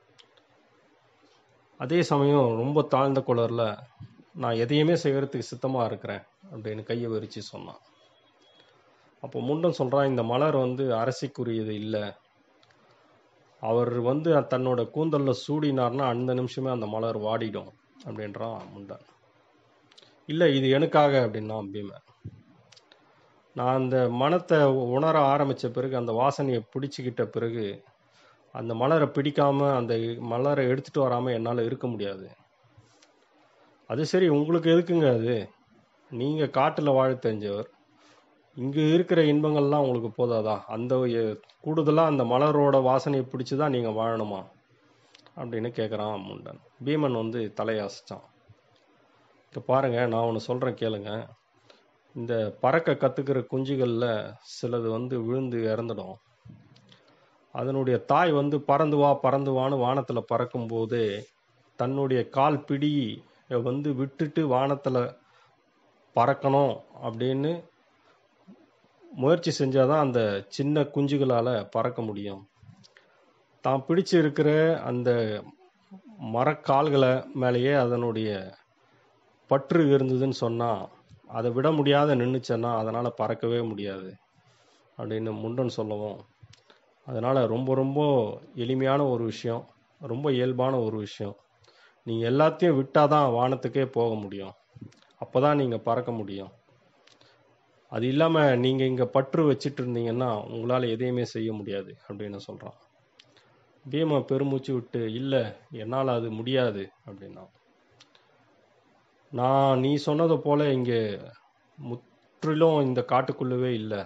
அதே சமயம் ரொம்ப தாழ்ந்த குளரில் நான் எதையுமே செய்யறதுக்கு சித்தமாக இருக்கிறேன் அப்படின்னு கையை விரிச்சு சொன்னான் அப்போ முண்டன் சொல்கிறான் இந்த மலர் வந்து அரசிக்குரியது இல்லை அவர் வந்து தன்னோட கூந்தலில் சூடினார்னா அந்த நிமிஷமே அந்த மலர் வாடிடும் அப்படின்றான் முண்டன் இல்லை இது எனக்காக அப்படின்னா பீமன் நான் அந்த மனத்தை உணர ஆரம்பித்த பிறகு அந்த வாசனையை பிடிச்சிக்கிட்ட பிறகு அந்த மலரை பிடிக்காம அந்த மலரை எடுத்துட்டு வராம என்னால் இருக்க முடியாது அது சரி உங்களுக்கு எதுக்குங்க அது நீங்க காட்டில் வாழ தெரிஞ்சவர் இங்க இருக்கிற இன்பங்கள்லாம் உங்களுக்கு போதாதா அந்த எ- கூடுதலா அந்த மலரோட வாசனையை பிடிச்சு தான் நீங்க வாழணுமா அப்படின்னு கேட்குறான் முண்டன் பீமன் வந்து தலையாசிச்சான் இப்போ பாருங்க நான் ஒன்று சொல்றேன் கேளுங்க இந்த பறக்க கத்துக்கிற குஞ்சுகளில் சிலது வந்து விழுந்து இறந்துடும் அதனுடைய தாய் வந்து பறந்து வா பறந்து வான்னு வானத்தில் பறக்கும்போது தன்னுடைய கால் பிடி வந்து விட்டுட்டு வானத்தில் பறக்கணும் அப்படின்னு முயற்சி செஞ்சாதான் அந்த சின்ன குஞ்சுகளால் பறக்க முடியும் தான் பிடிச்சு இருக்கிற அந்த மரக்கால்களை மேலேயே அதனுடைய பற்று இருந்ததுன்னு சொன்னால் அதை விட முடியாத நின்றுச்சேன்னா அதனால் பறக்கவே முடியாது அப்படின்னு முண்டன் சொல்லவும் அதனால் ரொம்ப ரொம்ப எளிமையான ஒரு விஷயம் ரொம்ப இயல்பான ஒரு விஷயம் நீங்கள் எல்லாத்தையும் விட்டால் தான் வானத்துக்கே போக முடியும் அப்போ தான் நீங்கள் பறக்க முடியும் அது இல்லாமல் நீங்கள் இங்கே பற்று வச்சிட்டு இருந்தீங்கன்னா உங்களால் எதையுமே செய்ய முடியாது அப்படின்னு சொல்கிறான் பீமா பெருமூச்சு விட்டு இல்லை என்னால் அது முடியாது அப்படின்னா நான் நீ சொன்னதை போல இங்கே முற்றிலும் இந்த காட்டுக்குள்ளவே இல்லை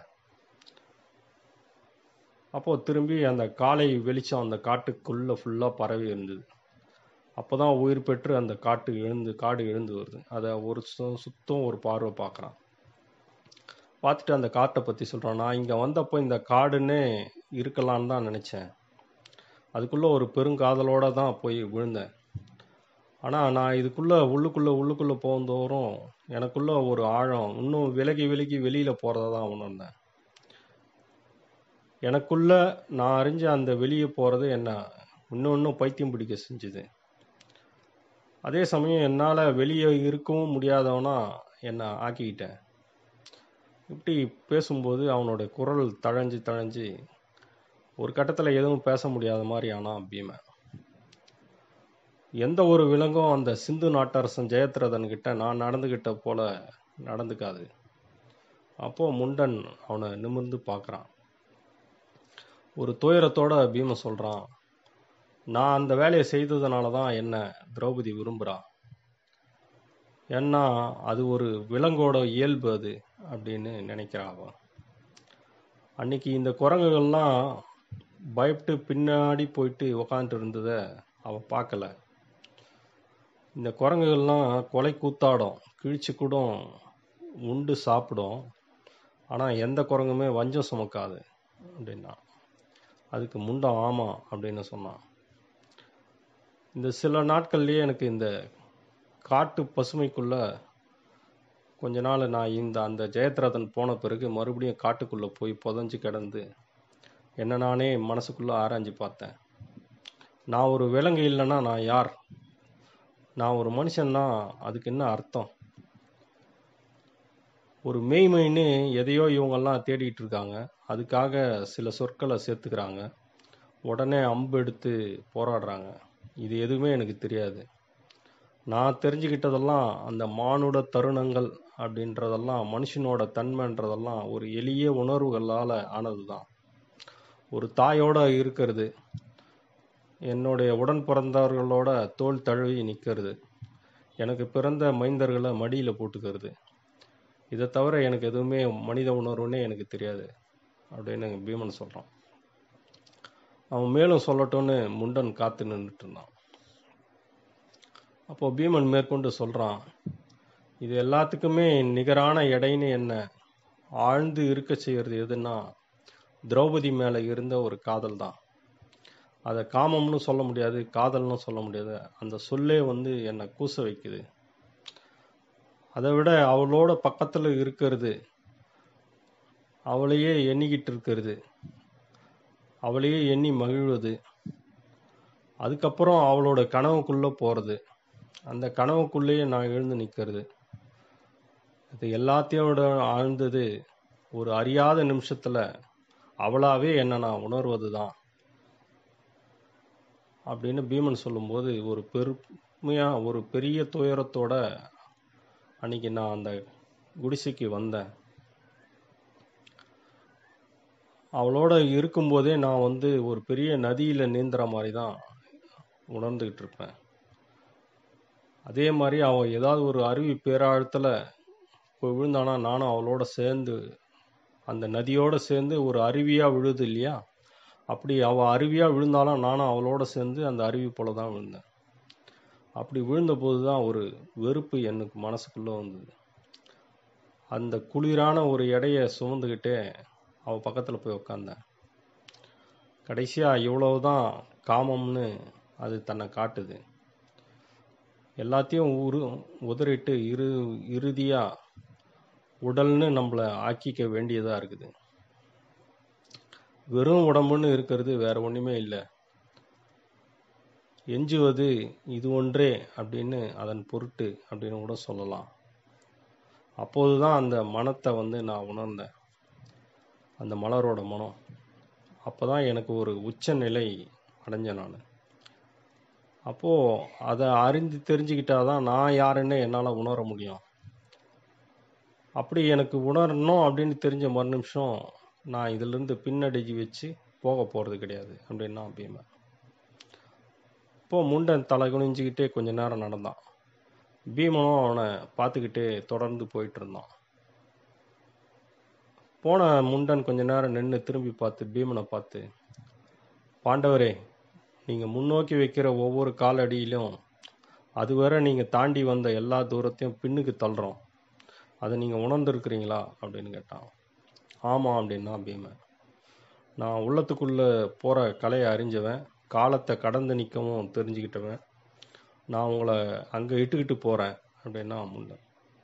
அப்போ திரும்பி அந்த காலை வெளிச்சம் அந்த காட்டுக்குள்ள ஃபுல்லாக பரவி இருந்தது அப்போதான் உயிர் பெற்று அந்த காட்டு எழுந்து காடு எழுந்து வருது அதை ஒரு சு- சுத்தம் ஒரு பார்வை பார்க்குறான் பார்த்துட்டு அந்த காட்டை பற்றி சொல்கிறான் நான் இங்கே வந்தப்போ இந்த காடுன்னே இருக்கலான்னு தான் நினச்சேன் அதுக்குள்ளே ஒரு பெருங்காதலோட தான் போய் விழுந்தேன் ஆனால் நான் இதுக்குள்ளே உள்ளுக்குள்ளே உள்ளுக்குள்ளே போகுந்தோறும் எனக்குள்ள ஒரு ஆழம் இன்னும் விலகி விலகி வெளியில் போகிறத தான் உணர்ந்தேன் எனக்குள்ள நான் அறிஞ்ச அந்த வெளியே போகிறது என்ன இன்னும் இன்னும் பைத்தியம் பிடிக்க செஞ்சுது அதே சமயம் என்னால் வெளியே இருக்கவும் முடியாதவனா என்னை ஆக்கிக்கிட்டேன் இப்படி பேசும்போது அவனோட குரல் தழைஞ்சு தழைஞ்சு ஒரு கட்டத்தில் எதுவும் பேச முடியாத மாதிரி ஆனான் பீமன் எந்த ஒரு விலங்கும் அந்த சிந்து நாட்டரசன் ஜெயத்ரதன் கிட்ட நான் நடந்துகிட்ட போல நடந்துக்காது அப்போ முண்டன் அவனை நிமிர்ந்து பார்க்குறான் ஒரு துயரத்தோட பீமன் சொல்றான் நான் அந்த வேலையை செய்ததுனால தான் என்ன திரௌபதி விரும்புகிறா ஏன்னா அது ஒரு விலங்கோட இயல்பு அது அப்படின்னு நினைக்கிறா அவ அன்னைக்கு இந்த குரங்குகள்லாம் பயப்பட்டு பின்னாடி போயிட்டு உக்காந்துட்டு இருந்ததை அவ பார்க்கல இந்த குரங்குகள்லாம் கொலை கூத்தாடும் கிழிச்சு கூட உண்டு சாப்பிடும் ஆனால் எந்த குரங்குமே வஞ்சம் சுமக்காது அப்படின்னா அதுக்கு முண்டம் ஆமாம் அப்படின்னு சொன்னான் இந்த சில நாட்கள்லயே எனக்கு இந்த காட்டு பசுமைக்குள்ள கொஞ்ச நாள் நான் இந்த அந்த ஜெயத்ரதன் போன பிறகு மறுபடியும் காட்டுக்குள்ள போய் புதஞ்சு கிடந்து என்ன நானே மனசுக்குள்ள ஆராய்ஞ்சு பார்த்தேன் நான் ஒரு விலங்கு இல்லைன்னா நான் யார் நான் ஒரு மனுஷன்னா அதுக்கு என்ன அர்த்தம் ஒரு மெய்மைன்னு எதையோ இவங்கெல்லாம் தேடிட்டு இருக்காங்க அதுக்காக சில சொற்களை சேர்த்துக்கிறாங்க உடனே அம்பு எடுத்து போராடுறாங்க இது எதுவுமே எனக்கு தெரியாது நான் தெரிஞ்சுக்கிட்டதெல்லாம் அந்த மானுட தருணங்கள் அப்படின்றதெல்லாம் மனுஷனோட தன்மைன்றதெல்லாம் ஒரு எளிய உணர்வுகளால் ஆனது தான் ஒரு தாயோட இருக்கிறது என்னுடைய உடன் பிறந்தவர்களோட தோல் தழுவி நிற்கிறது எனக்கு பிறந்த மைந்தர்களை மடியில் போட்டுக்கிறது இதை தவிர எனக்கு எதுவுமே மனித உணர்வுன்னே எனக்கு தெரியாது அப்படின்னு பீமன் சொல்கிறான் அவன் மேலும் சொல்லட்டும்னு முண்டன் காத்து நின்றுட்டு இருந்தான் அப்போ பீமன் மேற்கொண்டு சொல்கிறான் இது எல்லாத்துக்குமே நிகரான எடைன்னு என்ன ஆழ்ந்து இருக்க செய்யறது எதுன்னா திரௌபதி மேலே இருந்த ஒரு காதல் தான் அதை காமம்னு சொல்ல முடியாது காதல்னு சொல்ல முடியாது அந்த சொல்லே வந்து என்னை கூச வைக்குது அதை விட அவளோட பக்கத்தில் இருக்கிறது அவளையே எண்ணிக்கிட்டு இருக்கிறது அவளையே எண்ணி மகிழ்வது அதுக்கப்புறம் அவளோட கனவுக்குள்ளே போகிறது அந்த கனவுக்குள்ளேயே நான் எழுந்து நிற்கிறது இது எல்லாத்தையோட ஆழ்ந்தது ஒரு அறியாத நிமிஷத்தில் அவளாவே என்னை நான் உணர்வது தான் அப்படின்னு பீமன் சொல்லும்போது ஒரு பெருமையாக ஒரு பெரிய துயரத்தோட அன்னைக்கு நான் அந்த குடிசைக்கு வந்தேன் அவளோட இருக்கும்போதே நான் வந்து ஒரு பெரிய நதியில் நீந்துற மாதிரி தான் உணர்ந்துக்கிட்டு இருப்பேன் அதே மாதிரி அவள் ஏதாவது ஒரு அருவி பேராழத்தில் போய் விழுந்தானா நானும் அவளோட சேர்ந்து அந்த நதியோடு சேர்ந்து ஒரு அருவியாக விழுது இல்லையா அப்படி அவள் அருவியாக விழுந்தாலும் நானும் அவளோட சேர்ந்து அந்த அருவி போல தான் விழுந்தேன் அப்படி விழுந்தபோது தான் ஒரு வெறுப்பு எனக்கு மனசுக்குள்ளே வந்தது அந்த குளிரான ஒரு எடையை சுமந்துக்கிட்டே அவள் பக்கத்தில் போய் உக்காந்தேன் கடைசியாக இவ்வளவு தான் காமம்னு அது தன்னை காட்டுது எல்லாத்தையும் உரு உதறிட்டு இறு இறுதியாக உடல்னு நம்மளை ஆக்கிக்க வேண்டியதாக இருக்குது வெறும் உடம்புன்னு இருக்கிறது வேற ஒன்றுமே இல்லை எஞ்சுவது இது ஒன்றே அப்படின்னு அதன் பொருட்டு அப்படின்னு கூட சொல்லலாம் அப்போது தான் அந்த மனத்தை வந்து நான் உணர்ந்தேன் அந்த மலரோட மனம் அப்போ தான் எனக்கு ஒரு உச்ச நிலை அடைஞ்சேன் நான் அப்போது அதை அறிந்து தெரிஞ்சுக்கிட்டாதான் நான் யாருன்னு என்னால் உணர முடியும் அப்படி எனக்கு உணரணும் அப்படின்னு தெரிஞ்ச மறு நிமிஷம் நான் இதிலிருந்து பின்னடைஞ்சு வச்சு போக போகிறது கிடையாது அப்படின்னா பீமன் இப்போ முண்டன் தலை குனிஞ்சிக்கிட்டே கொஞ்ச நேரம் நடந்தான் பீமனும் அவனை பார்த்துக்கிட்டே தொடர்ந்து போயிட்டு இருந்தான் போன முண்டன் கொஞ்ச நேரம் நின்று திரும்பி பார்த்து பீமனை பார்த்து பாண்டவரே நீங்கள் முன்னோக்கி வைக்கிற ஒவ்வொரு காலடியிலும் அதுவரை நீங்கள் தாண்டி வந்த எல்லா தூரத்தையும் பின்னுக்கு தள்ளுறோம் அதை நீங்கள் உணர்ந்துருக்கிறீங்களா அப்படின்னு கேட்டான் ஆமாம் அப்படின்னா பீமன் நான் உள்ளத்துக்குள்ளே போகிற கலையை அறிஞ்சவன் காலத்தை கடந்து நிற்கவும் தெரிஞ்சுக்கிட்டவன் நான் உங்களை அங்கே இட்டுக்கிட்டு போகிறேன் அப்படின்னா முண்டன்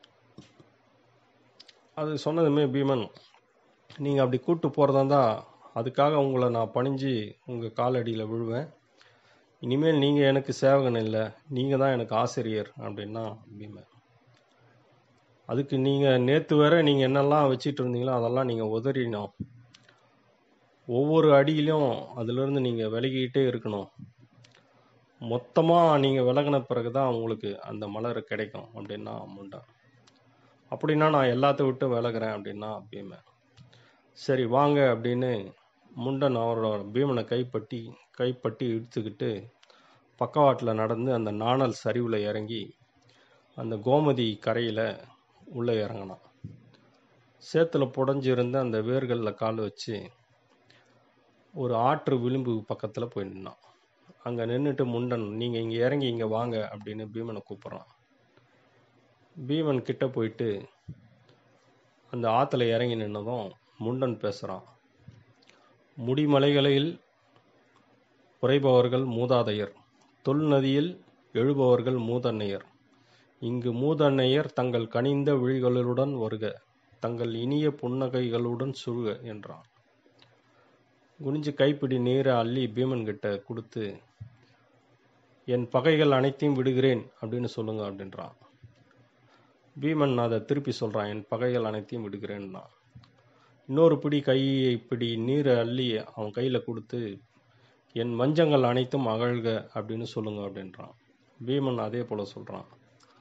அது சொன்னதுமே பீமன் நீங்கள் அப்படி கூட்டு போகிறதா இருந்தால் அதுக்காக உங்களை நான் பணிஞ்சு உங்கள் காலடியில் விழுவேன் இனிமேல் நீங்கள் எனக்கு சேவகன் இல்லை நீங்கள் தான் எனக்கு ஆசிரியர் அப்படின்னா பீமன் அதுக்கு நீங்கள் நேற்று வரை நீங்கள் என்னெல்லாம் வச்சிட்டு இருந்தீங்களோ அதெல்லாம் நீங்கள் உதறினோம் ஒவ்வொரு அடியிலும் அதிலிருந்து நீங்கள் விலகிக்கிட்டே இருக்கணும் மொத்தமாக நீங்கள் விலகின பிறகு தான் உங்களுக்கு அந்த மலர் கிடைக்கும் அப்படின்னா முண்டான் அப்படின்னா நான் எல்லாத்த விட்டு விலகிறேன் அப்படின்னா பீமன் சரி வாங்க அப்படின்னு முண்டன் அவரோட பீமனை கைப்பட்டி கைப்பட்டி இழுத்துக்கிட்டு பக்கவாட்டில் நடந்து அந்த நாணல் சரிவில் இறங்கி அந்த கோமதி கரையில் உள்ளே இறங்கினான் சேத்துல புடஞ்சிருந்த அந்த வேர்களில் கால் வச்சு ஒரு ஆற்று விளிம்பு பக்கத்தில் போய் நின்னான் அங்கே நின்றுட்டு முண்டன் நீங்கள் இங்கே இறங்கி இங்கே வாங்க அப்படின்னு பீமனை கூப்பிட்றான் பீமன் கிட்ட போயிட்டு அந்த ஆற்றுல இறங்கி நின்னதும் முண்டன் பேசுகிறான் முடிமலைகளில் குறைபவர்கள் மூதாதையர் தொல்நதியில் எழுபவர்கள் மூதன்னையர் இங்கு மூதன்னையர் தங்கள் கனிந்த விழிகளுடன் வருக தங்கள் இனிய புன்னகைகளுடன் சுழுக என்றான் குனிஞ்சு கைப்பிடி நீரை அள்ளி பீமன் கிட்ட கொடுத்து என் பகைகள் அனைத்தையும் விடுகிறேன் அப்படின்னு சொல்லுங்க அப்படின்றான் பீமன் அதை திருப்பி சொல்கிறான் என் பகைகள் அனைத்தையும் விடுகிறேன்னா இன்னொரு பிடி கையை பிடி நீரை அள்ளி அவன் கையில் கொடுத்து என் வஞ்சங்கள் அனைத்தும் அகழ்க அப்படின்னு சொல்லுங்க அப்படின்றான் பீமன் அதே போல் சொல்கிறான்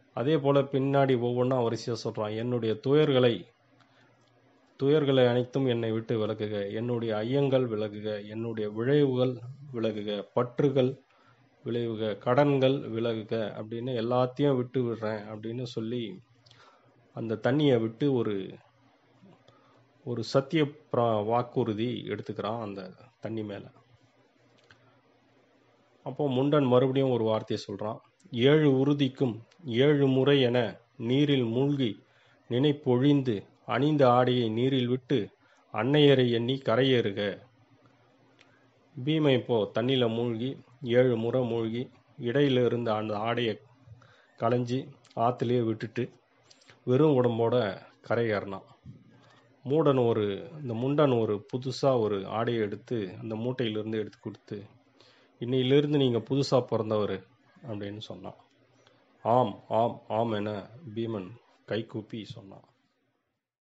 அதே போல பின்னாடி ஒவ்வொன்றா வரிசையாக சொல்கிறான் என்னுடைய துயர்களை துயர்களை அனைத்தும் என்னை விட்டு விலகுக என்னுடைய ஐயங்கள் விலகுக என்னுடைய விளைவுகள் விலகுக பற்றுகள் விளைவுக கடன்கள் விலகுக அப்படின்னு எல்லாத்தையும் விட்டு விடுறேன் அப்படின்னு சொல்லி அந்த தண்ணியை விட்டு ஒரு ஒரு சத்திய பிரா- வாக்குறுதி எடுத்துக்கிறான் அந்த தண்ணி மேலே அப்போ முண்டன் மறுபடியும் ஒரு வார்த்தையை சொல்கிறான் ஏழு உறுதிக்கும் ஏழு முறை என நீரில் மூழ்கி நினைப்பொழிந்து அணிந்த ஆடையை நீரில் விட்டு அன்னையரை எண்ணி கரையேறுக பீமை இப்போ தண்ணியில் மூழ்கி ஏழு முறை மூழ்கி இடையில இருந்த அந்த ஆடையை களைஞ்சி ஆற்றுலேயே விட்டுட்டு வெறும் உடம்போட கரையேறினான் மூடன் ஒரு இந்த முண்டன் ஒரு புதுசாக ஒரு ஆடையை எடுத்து அந்த மூட்டையிலிருந்து எடுத்து கொடுத்து இன்னையிலிருந்து நீங்கள் புதுசாக பிறந்தவர் அப்படின்னு சொன்னான் ஆம் ஆம் ஆம் என பீமன் கைகூப்பி சொன்னான்